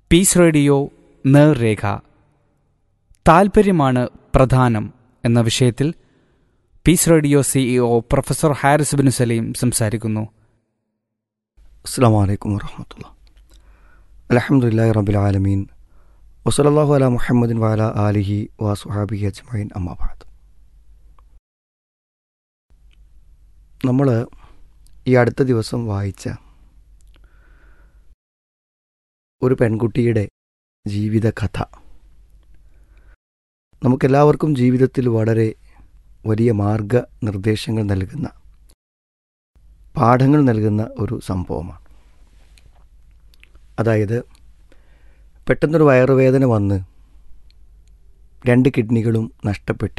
Piece radio നേർരേഖ താൽപ്പര്യമാണ് പ്രധാനം എന്ന വിഷയത്തിൽ peace radio CEO professor Haris bin Saleem സംസാരിക്കുന്നു അസ്സാം വലൈക്കും വർഹമത്തുള്ള അലഹമുല്ലാ റബിൽ ആലമീൻ വസലല്ലാഹു അല മുഹമ്മദിൻ വാല ആലിഹി വാസുഹാബി അജ്മൈൻ അമ്മാബാദ് നമ്മൾ ഈ അടുത്ത ദിവസം വായിച്ച ഒരു പെൺകുട്ടിയുടെ ജീവിത കഥ നമുക്കെല്ലാവർക്കും ജീവിതത്തിൽ വളരെ വലിയ മാർഗ നിർദ്ദേശങ്ങൾ നൽകുന്ന പാഠങ്ങൾ നൽകുന്ന ഒരു സംഭവമാണ് അതായത് പെട്ടെന്നൊരു വയറുവേദന വന്ന് രണ്ട് കിഡ്നികളും നഷ്ടപ്പെട്ട്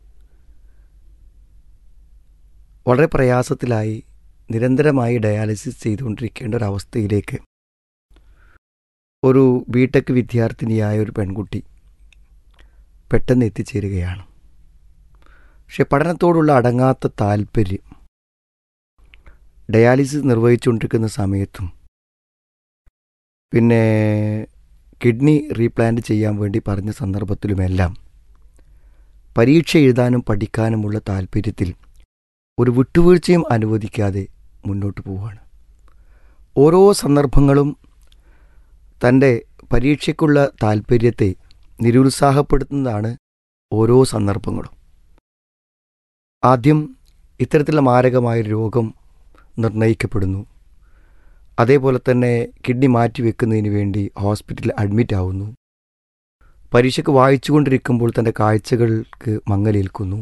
വളരെ പ്രയാസത്തിലായി നിരന്തരമായി ഡയാലിസിസ് ചെയ്തുകൊണ്ടിരിക്കേണ്ട ഒരവസ്ഥയിലേക്ക് ഒരു ബിടെക് വിദ്യാർത്ഥിനിയായ ഒരു പെൺകുട്ടി പെട്ടെന്ന് എത്തിച്ചേരുകയാണ് പക്ഷെ പഠനത്തോടുള്ള അടങ്ങാത്ത താല്പര്യം ഡയാലിസിസ് നിർവഹിച്ചുകൊണ്ടിരിക്കുന്ന സമയത്തും പിന്നെ കിഡ്നി റീപ്ലാന്റ് ചെയ്യാൻ വേണ്ടി പറഞ്ഞ സന്ദർഭത്തിലുമെല്ലാം പരീക്ഷ എഴുതാനും പഠിക്കാനുമുള്ള താല്പര്യത്തിൽ ഒരു വിട്ടുവീഴ്ചയും അനുവദിക്കാതെ മുന്നോട്ട് പോവുകയാണ് ഓരോ സന്ദർഭങ്ങളും തൻ്റെ പരീക്ഷയ്ക്കുള്ള താല്പര്യത്തെ നിരുത്സാഹപ്പെടുത്തുന്നതാണ് ഓരോ സന്ദർഭങ്ങളും ആദ്യം ഇത്തരത്തിലുള്ള മാരകമായ രോഗം നിർണയിക്കപ്പെടുന്നു അതേപോലെ തന്നെ കിഡ്നി മാറ്റിവെക്കുന്നതിന് വേണ്ടി ഹോസ്പിറ്റലിൽ അഡ്മിറ്റ് ആവുന്നു പരീക്ഷയ്ക്ക് വായിച്ചുകൊണ്ടിരിക്കുമ്പോൾ തൻ്റെ കാഴ്ചകൾക്ക് മങ്ങലേൽക്കുന്നു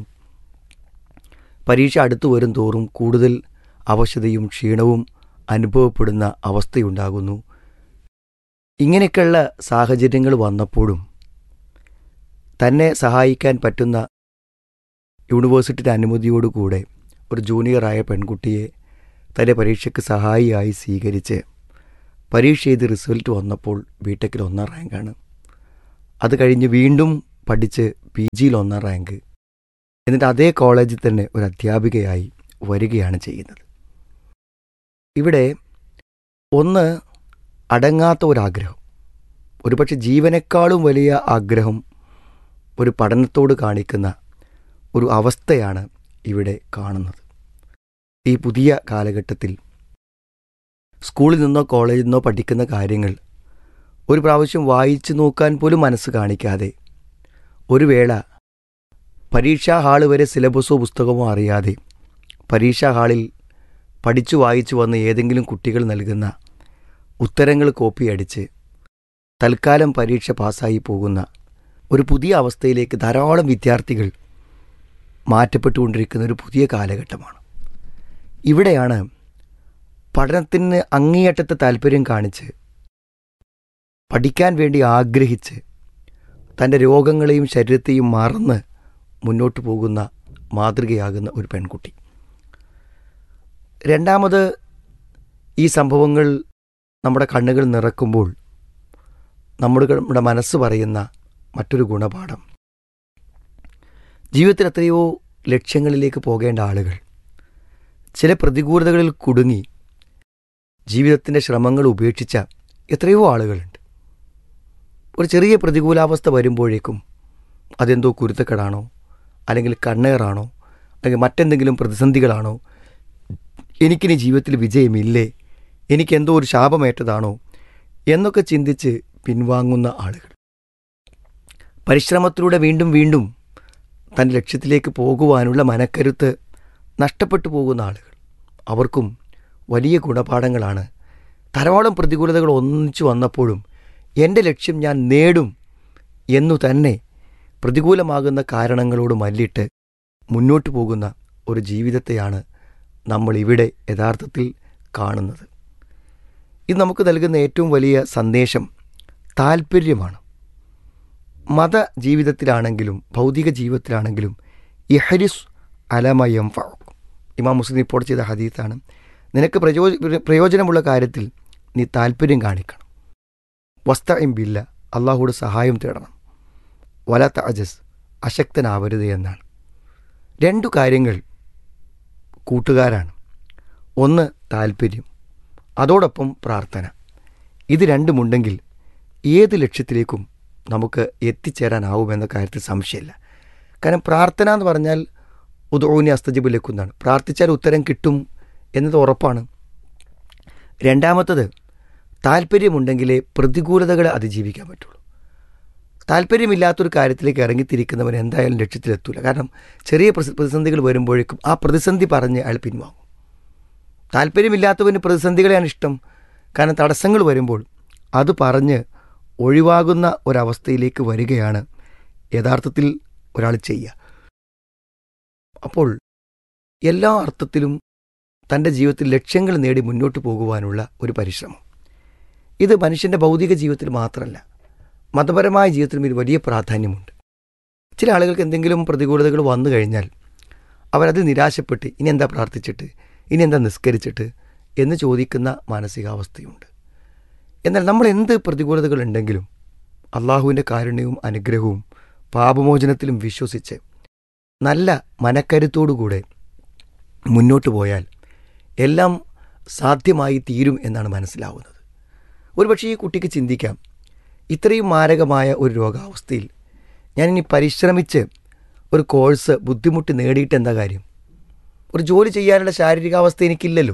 പരീക്ഷ അടുത്തു വരും തോറും കൂടുതൽ അവശതയും ക്ഷീണവും അനുഭവപ്പെടുന്ന അവസ്ഥയുണ്ടാകുന്നു ഇങ്ങനെയൊക്കെയുള്ള സാഹചര്യങ്ങൾ വന്നപ്പോഴും തന്നെ സഹായിക്കാൻ പറ്റുന്ന യൂണിവേഴ്സിറ്റിയുടെ അനുമതിയോടുകൂടെ ഒരു ജൂനിയറായ പെൺകുട്ടിയെ തൻ്റെ പരീക്ഷയ്ക്ക് സഹായിയായി സ്വീകരിച്ച് പരീക്ഷ ചെയ്ത് റിസൾട്ട് വന്നപ്പോൾ ബിടെക്കിൽ ഒന്നാം റാങ്കാണ് അത് കഴിഞ്ഞ് വീണ്ടും പഠിച്ച് പി ജിയിൽ ഒന്നാം റാങ്ക് എന്നിട്ട് അതേ കോളേജിൽ തന്നെ ഒരു അധ്യാപികയായി വരികയാണ് ചെയ്യുന്നത് ഇവിടെ ഒന്ന് അടങ്ങാത്ത ഒരാഗ്രഹം ഒരുപക്ഷെ ജീവനേക്കാളും വലിയ ആഗ്രഹം ഒരു പഠനത്തോട് കാണിക്കുന്ന ഒരു അവസ്ഥയാണ് ഇവിടെ കാണുന്നത് ഈ പുതിയ കാലഘട്ടത്തിൽ സ്കൂളിൽ നിന്നോ കോളേജിൽ നിന്നോ പഠിക്കുന്ന കാര്യങ്ങൾ ഒരു പ്രാവശ്യം വായിച്ചു നോക്കാൻ പോലും മനസ്സ് കാണിക്കാതെ ഒരു വേള പരീക്ഷാ ഹാള് വരെ സിലബസോ പുസ്തകമോ അറിയാതെ പരീക്ഷാ ഹാളിൽ പഠിച്ചു വായിച്ചു വന്ന ഏതെങ്കിലും കുട്ടികൾ നൽകുന്ന ഉത്തരങ്ങൾ കോപ്പി അടിച്ച് തൽക്കാലം പരീക്ഷ പാസ്സായി പോകുന്ന ഒരു പുതിയ അവസ്ഥയിലേക്ക് ധാരാളം വിദ്യാർത്ഥികൾ മാറ്റപ്പെട്ടുകൊണ്ടിരിക്കുന്ന ഒരു പുതിയ കാലഘട്ടമാണ് ഇവിടെയാണ് പഠനത്തിന് അങ്ങേയറ്റത്തെ താല്പര്യം കാണിച്ച് പഠിക്കാൻ വേണ്ടി ആഗ്രഹിച്ച് തൻ്റെ രോഗങ്ങളെയും ശരീരത്തെയും മറന്ന് മുന്നോട്ട് പോകുന്ന മാതൃകയാകുന്ന ഒരു പെൺകുട്ടി രണ്ടാമത് ഈ സംഭവങ്ങൾ നമ്മുടെ കണ്ണുകൾ നിറക്കുമ്പോൾ നമ്മുടെ നമ്മുടെ മനസ്സ് പറയുന്ന മറ്റൊരു ഗുണപാഠം ജീവിതത്തിൽ എത്രയോ ലക്ഷ്യങ്ങളിലേക്ക് പോകേണ്ട ആളുകൾ ചില പ്രതികൂലതകളിൽ കുടുങ്ങി ജീവിതത്തിൻ്റെ ശ്രമങ്ങൾ ഉപേക്ഷിച്ച എത്രയോ ആളുകളുണ്ട് ഒരു ചെറിയ പ്രതികൂലാവസ്ഥ വരുമ്പോഴേക്കും അതെന്തോ കുരുത്തക്കെടാണോ അല്ലെങ്കിൽ കണ്ണേറാണോ അല്ലെങ്കിൽ മറ്റെന്തെങ്കിലും പ്രതിസന്ധികളാണോ എനിക്കിനി ജീവിതത്തിൽ വിജയമില്ലേ എനിക്കെന്തോ ഒരു ശാപമേറ്റതാണോ എന്നൊക്കെ ചിന്തിച്ച് പിൻവാങ്ങുന്ന ആളുകൾ പരിശ്രമത്തിലൂടെ വീണ്ടും വീണ്ടും തൻ്റെ ലക്ഷ്യത്തിലേക്ക് പോകുവാനുള്ള മനക്കരുത്ത് നഷ്ടപ്പെട്ടു പോകുന്ന ആളുകൾ അവർക്കും വലിയ ഗുണപാഠങ്ങളാണ് ധാരാളം പ്രതികൂലതകൾ ഒന്നിച്ചു വന്നപ്പോഴും എൻ്റെ ലക്ഷ്യം ഞാൻ നേടും എന്നു തന്നെ പ്രതികൂലമാകുന്ന കാരണങ്ങളോട് മല്ലിട്ട് മുന്നോട്ടു പോകുന്ന ഒരു ജീവിതത്തെയാണ് നമ്മൾ ഇവിടെ യഥാർത്ഥത്തിൽ കാണുന്നത് ഇത് നമുക്ക് നൽകുന്ന ഏറ്റവും വലിയ സന്ദേശം താല്പര്യമാണ് മത ജീവിതത്തിലാണെങ്കിലും ഭൗതിക ജീവിതത്തിലാണെങ്കിലും ഇഹരിസ് അലമയം ഫൗക്ക് ഇമാം മുസ്ലിം റിപ്പോർട്ട് ചെയ്ത ഹദീത്താണ് നിനക്ക് പ്രയോ പ്രയോജനമുള്ള കാര്യത്തിൽ നീ താല്പര്യം കാണിക്കണം വസ്ത ബില്ല അള്ളാഹുയുടെ സഹായം തേടണം വല തഅജസ് അശക്തനാവരുത് എന്നാണ് രണ്ടു കാര്യങ്ങൾ കൂട്ടുകാരാണ് ഒന്ന് താല്പര്യം അതോടൊപ്പം പ്രാർത്ഥന ഇത് രണ്ടുമുണ്ടെങ്കിൽ ഏത് ലക്ഷ്യത്തിലേക്കും നമുക്ക് എത്തിച്ചേരാനാവുമെന്ന കാര്യത്തിൽ സംശയമില്ല കാരണം പ്രാർത്ഥന എന്ന് പറഞ്ഞാൽ ഉദോനി അസ്തജിബുലക്കുന്നാണ് പ്രാർത്ഥിച്ചാൽ ഉത്തരം കിട്ടും എന്നത് ഉറപ്പാണ് രണ്ടാമത്തത് താല്പര്യമുണ്ടെങ്കിലേ പ്രതികൂലതകളെ അതിജീവിക്കാൻ പറ്റുള്ളൂ താല്പര്യമില്ലാത്തൊരു കാര്യത്തിലേക്ക് ഇറങ്ങിത്തിരിക്കുന്നവൻ എന്തായാലും ലക്ഷ്യത്തിലെത്തൂല കാരണം ചെറിയ പ്രസ- പ്രതിസന്ധികൾ വരുമ്പോഴേക്കും ആ പ്രതിസന്ധി പറഞ്ഞ് അയാൾ പിൻവാങ്ങും താല്പര്യമില്ലാത്തവന് പ്രതിസന്ധികളെയാണ് ഇഷ്ടം കാരണം തടസ്സങ്ങൾ വരുമ്പോൾ അത് പറഞ്ഞ് ഒഴിവാകുന്ന ഒരവസ്ഥയിലേക്ക് വരികയാണ് യഥാർത്ഥത്തിൽ ഒരാൾ ചെയ്യുക അപ്പോൾ എല്ലാ അർത്ഥത്തിലും തൻ്റെ ജീവിതത്തിൽ ലക്ഷ്യങ്ങൾ നേടി മുന്നോട്ട് പോകുവാനുള്ള ഒരു പരിശ്രമം ഇത് മനുഷ്യൻ്റെ ഭൗതിക ജീവിതത്തിൽ മാത്രമല്ല മതപരമായ ജീവിതത്തിലും ഇത് വലിയ പ്രാധാന്യമുണ്ട് ചില ആളുകൾക്ക് എന്തെങ്കിലും പ്രതികൂലതകൾ വന്നു കഴിഞ്ഞാൽ അവരത് നിരാശപ്പെട്ട് ഇനി എന്താ പ്രാർത്ഥിച്ചിട്ട് ഇനി എന്താ നിസ്കരിച്ചിട്ട് എന്ന് ചോദിക്കുന്ന മാനസികാവസ്ഥയുണ്ട് എന്നാൽ നമ്മൾ എന്ത് പ്രതികൂലതകൾ ഉണ്ടെങ്കിലും അള്ളാഹുവിൻ്റെ കാരുണ്യവും അനുഗ്രഹവും പാപമോചനത്തിലും വിശ്വസിച്ച് നല്ല മനക്കരുത്തോടുകൂടെ മുന്നോട്ട് പോയാൽ എല്ലാം സാധ്യമായി തീരും എന്നാണ് മനസ്സിലാവുന്നത് ഒരുപക്ഷെ ഈ കുട്ടിക്ക് ചിന്തിക്കാം ഇത്രയും മാരകമായ ഒരു രോഗാവസ്ഥയിൽ ഞാനിനി പരിശ്രമിച്ച് ഒരു കോഴ്സ് ബുദ്ധിമുട്ടി നേടിയിട്ട് എന്താ കാര്യം ഒരു ജോലി ചെയ്യാനുള്ള ശാരീരികാവസ്ഥ എനിക്കില്ലല്ലോ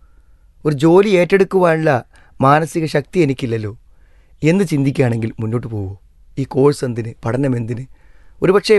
ഒരു ജോലി ഏറ്റെടുക്കുവാനുള്ള മാനസിക ശക്തി എനിക്കില്ലല്ലോ എന്ന് ചിന്തിക്കുകയാണെങ്കിൽ മുന്നോട്ട് പോകുമോ ഈ കോഴ്സ് എന്തിന് പഠനം എന്തിന് ഒരുപക്ഷെ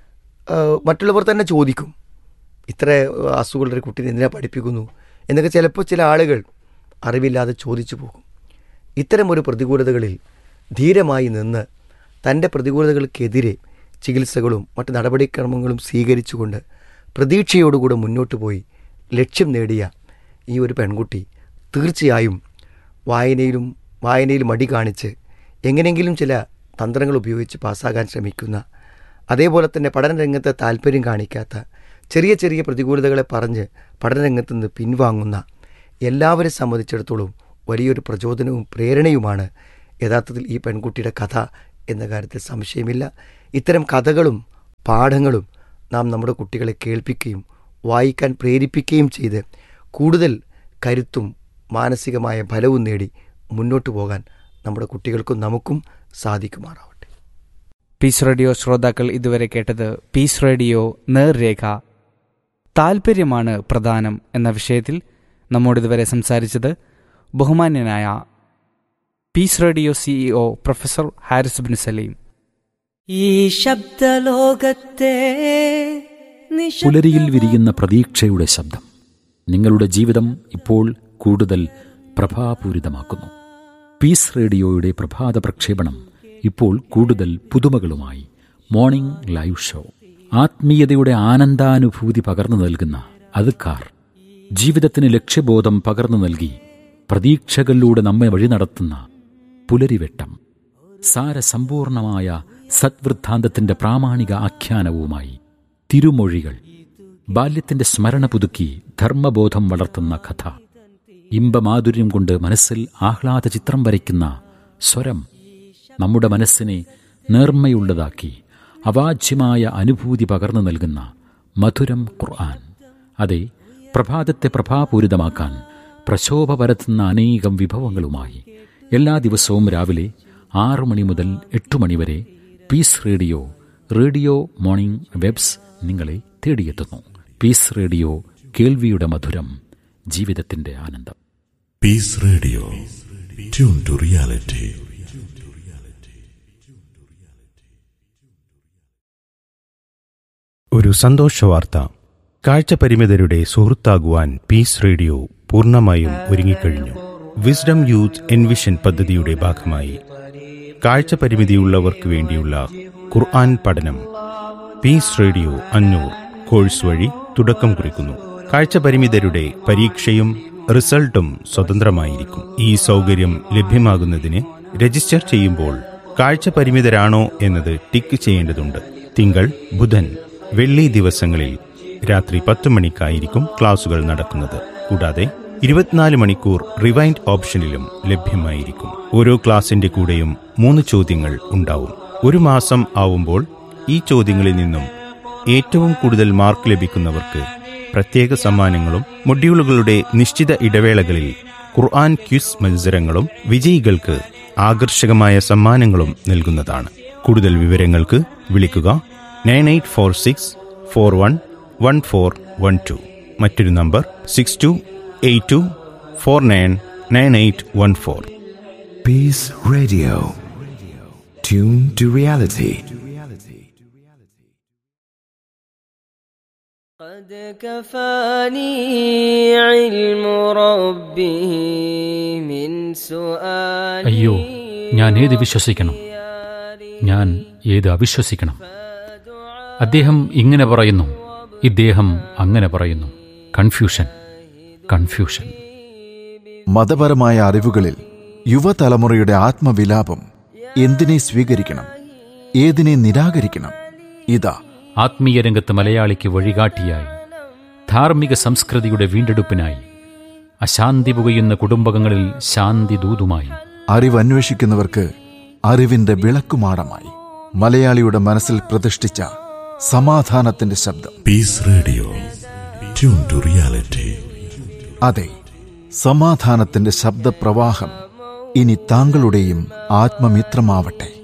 ആ, മറ്റുള്ളവർ തന്നെ ചോദിക്കും ഇത്ര അസുഖമുള്ള ഒരു കുട്ടീനെ എന്തിനാ പഠിപ്പിക്കുന്നു എന്നൊക്കെ ചിലപ്പോൾ ചില ആളുകൾ അറിവില്ലാതെ ചോദിച്ചു പോകും ഇത്തരം ഒരു പ്രതികൂലതകളിൽ ധീരമായി നിന്ന് തൻ്റെ പ്രതികൂലതകൾക്കെതിരെ ചികിത്സകളും മറ്റ് നടപടിക്രമങ്ങളും സ്വീകരിച്ചുകൊണ്ട് പ്രതീക്ഷയോടുകൂടെ മുന്നോട്ട് പോയി ലക്ഷ്യം നേടിയ ഈ ഒരു പെൺകുട്ടി തീർച്ചയായും വായനയിലും വായനയിൽ മടി കാണിച്ച് എങ്ങനെയെങ്കിലും ചില തന്ത്രങ്ങൾ ഉപയോഗിച്ച് പാസ്സാകാൻ ശ്രമിക്കുന്ന അതേപോലെ തന്നെ പഠനരംഗത്ത് താല്പര്യം കാണിക്കാത്ത ചെറിയ ചെറിയ പ്രതികൂലതകളെ പറഞ്ഞ് പഠനരംഗത്ത് നിന്ന് പിൻവാങ്ങുന്ന എല്ലാവരെ സംബന്ധിച്ചിടത്തോളം വലിയൊരു പ്രചോദനവും പ്രേരണയുമാണ് യഥാർത്ഥത്തിൽ ഈ പെൺകുട്ടിയുടെ കഥ എന്ന കാര്യത്തിൽ സംശയമില്ല ഇത്തരം കഥകളും പാഠങ്ങളും നാം നമ്മുടെ കുട്ടികളെ കേൾപ്പിക്കുകയും വായിക്കാൻ പ്രേരിപ്പിക്കുകയും ചെയ്ത് കൂടുതൽ കരുത്തും മാനസികമായ ഫലവും നേടി മുന്നോട്ട് പോകാൻ നമ്മുടെ കുട്ടികൾക്കും നമുക്കും സാധിക്കുമാറാവട്ടെ പീസ് റേഡിയോ ശ്രോതാക്കൾ ഇതുവരെ കേട്ടത് പീസ് റേഡിയോ നേർരേഖ താൽപ്പര്യമാണ് പ്രധാനം എന്ന വിഷയത്തിൽ നമ്മോട് ഇതുവരെ സംസാരിച്ചത് ബഹുമാന്യനായ peace radio CEO professor Haris bin Saleem ഈ ശബ്ദലോകത്തെ പുലരിയിൽ വിരിയുന്ന പ്രതീക്ഷയുടെ ശബ്ദം നിങ്ങളുടെ ജീവിതം ഇപ്പോൾ കൂടുതൽ പ്രഭാപൂരിതമാക്കുന്നു പീസ് റേഡിയോയുടെ പ്രഭാത പ്രക്ഷേപണം ഇപ്പോൾ കൂടുതൽ പുതുമകളുമായി മോർണിംഗ് ലൈവ് ഷോ ആത്മീയതയുടെ ആനന്ദാനുഭൂതി പകർന്നു നൽകുന്ന അതുക്കാർ ജീവിതത്തിന് ലക്ഷ്യബോധം പകർന്നു നൽകി പ്രതീക്ഷകളിലൂടെ നമ്മെ വഴി നടത്തുന്ന പുലരിവെട്ടം സാരസമ്പൂർണമായ സദ്വൃദ്ധാന്തത്തിന്റെ പ്രാമാണിക ആഖ്യാനവുമായി തിരുമൊഴികൾ ബാല്യത്തിന്റെ സ്മരണ പുതുക്കി ധർമ്മബോധം വളർത്തുന്ന കഥ ഇമ്പമാധുര്യം കൊണ്ട് മനസ്സിൽ ആഹ്ലാദ ചിത്രം വരയ്ക്കുന്ന സ്വരം നമ്മുടെ മനസ്സിനെ നേർമ്മയുള്ളതാക്കി അവാച്യമായ അനുഭൂതി പകർന്നു നൽകുന്ന മധുരം ഖുർആൻ അതെ പ്രഭാതത്തെ പ്രഭാപൂരിതമാക്കാൻ പ്രശോഭ പരത്തുന്ന അനേകം വിഭവങ്ങളുമായി എല്ലാ ദിവസവും രാവിലെ ആറു മണി മുതൽ എട്ടു മണി വരെ peace radio radio morning waves നിങ്ങളെ തേടിയെത്തുന്നു പീസ് റേഡിയോ കേൾവിയുടെ മധുരം ജീവിതത്തിന്റെ ആനന്ദം Peace Radio. Tune to reality. ഒരു സന്തോഷവാർത്ത കാഴ്ചപരിമിതരുടെ സുഹൃത്താകുവാൻ പീസ് റേഡിയോ പൂർണ്ണമായും ഒരുങ്ങിക്കഴിഞ്ഞു വിസ്ഡം യൂത്ത് എൻവിഷൻ പദ്ധതിയുടെ ഭാഗമായി കാഴ്ചപരിമിതിയുള്ളവർക്ക് വേണ്ടിയുള്ള ഖുർആൻ പഠനം പീസ് റേഡിയോ അഞ്ഞൂർ കോഴ്സ് വഴി തുടക്കം കുറിക്കുന്നു കാഴ്ചപരിമിതരുടെ പരീക്ഷയും റിസൾട്ടും സ്വതന്ത്രമായിരിക്കും ഈ സൗകര്യം ലഭ്യമാകുന്നതിന് രജിസ്റ്റർ ചെയ്യുമ്പോൾ കാഴ്ചപരിമിതരാണോ എന്നത് ടിക്ക് ചെയ്യേണ്ടതുണ്ട് തിങ്കൾ ബുധൻ വെള്ളി ദിവസങ്ങളിൽ രാത്രി പത്ത് മണിക്കായിരിക്കും ക്ലാസുകൾ നടക്കുന്നത് കൂടാതെ ഇരുപത്തിനാല് മണിക്കൂർ റിവൈൻഡ് ഓപ്ഷനിലും ലഭ്യമായിരിക്കും ഓരോ ക്ലാസിന്റെ കൂടെയും മൂന്ന് ചോദ്യങ്ങൾ ഉണ്ടാവും ഒരു മാസം ആവുമ്പോൾ ഈ ചോദ്യങ്ങളിൽ നിന്നും ഏറ്റവും കൂടുതൽ മാർക്ക് ലഭിക്കുന്നവർക്ക് പ്രത്യേക സമ്മാനങ്ങളും മൊഡ്യൂളുകളുടെ നിശ്ചിത ഇടവേളകളിൽ ഖുർആൻ ക്വിസ് മത്സരങ്ങളും വിജയികൾക്ക് ആകർഷകമായ സമ്മാനങ്ങളും നൽകുന്നതാണ് കൂടുതൽ വിവരങ്ങൾക്ക് വിളിക്കുക nine eight four six four one one four one two മറ്റൊരു number six two eight two four nine nine eight one four Peace Radio. Tune to reality. قد كفاني علم ربه من سؤالي അയ്യോ ഞാൻ ഏത് വിശ്വസിക്കണം ഞാൻ ഏത് അവിശ്വസിക്കണം അദ്ദേഹം ഇങ്ങനെ പറയുന്നു ഇദ്ദേഹം അങ്ങനെ പറയുന്നു കൺഫ്യൂഷൻ കൺഫ്യൂഷൻ മതപരമായ അറിവുകളിൽ യുവതലമുറയുടെ ആത്മവിലാപം എന്തിനെ സ്വീകരിക്കണം ഏതിനെ നിരാകരിക്കണം ഇതാ ആത്മീയ രംഗത്ത് മലയാളിക്ക് വഴികാട്ടിയായി ധാർമ്മിക സംസ്കൃതിയുടെ വീണ്ടെടുപ്പിനായി അശാന്തി പുകയുന്ന കുടുംബങ്ങളിൽ ശാന്തി ദൂതുമായി അറിവന്വേഷിക്കുന്നവർക്ക് അറിവിന്റെ വിളക്കുമാടമായി മലയാളിയുടെ മനസ്സിൽ പ്രതിഷ്ഠിച്ച സമാധാനത്തിന്റെ ശബ്ദം Peace Radio. Tune to reality. അതെ സമാധാനത്തിന്റെ ശബ്ദപ്രവാഹം ഇനി താങ്കളുടെയും ആത്മമിത്രമാവട്ടെ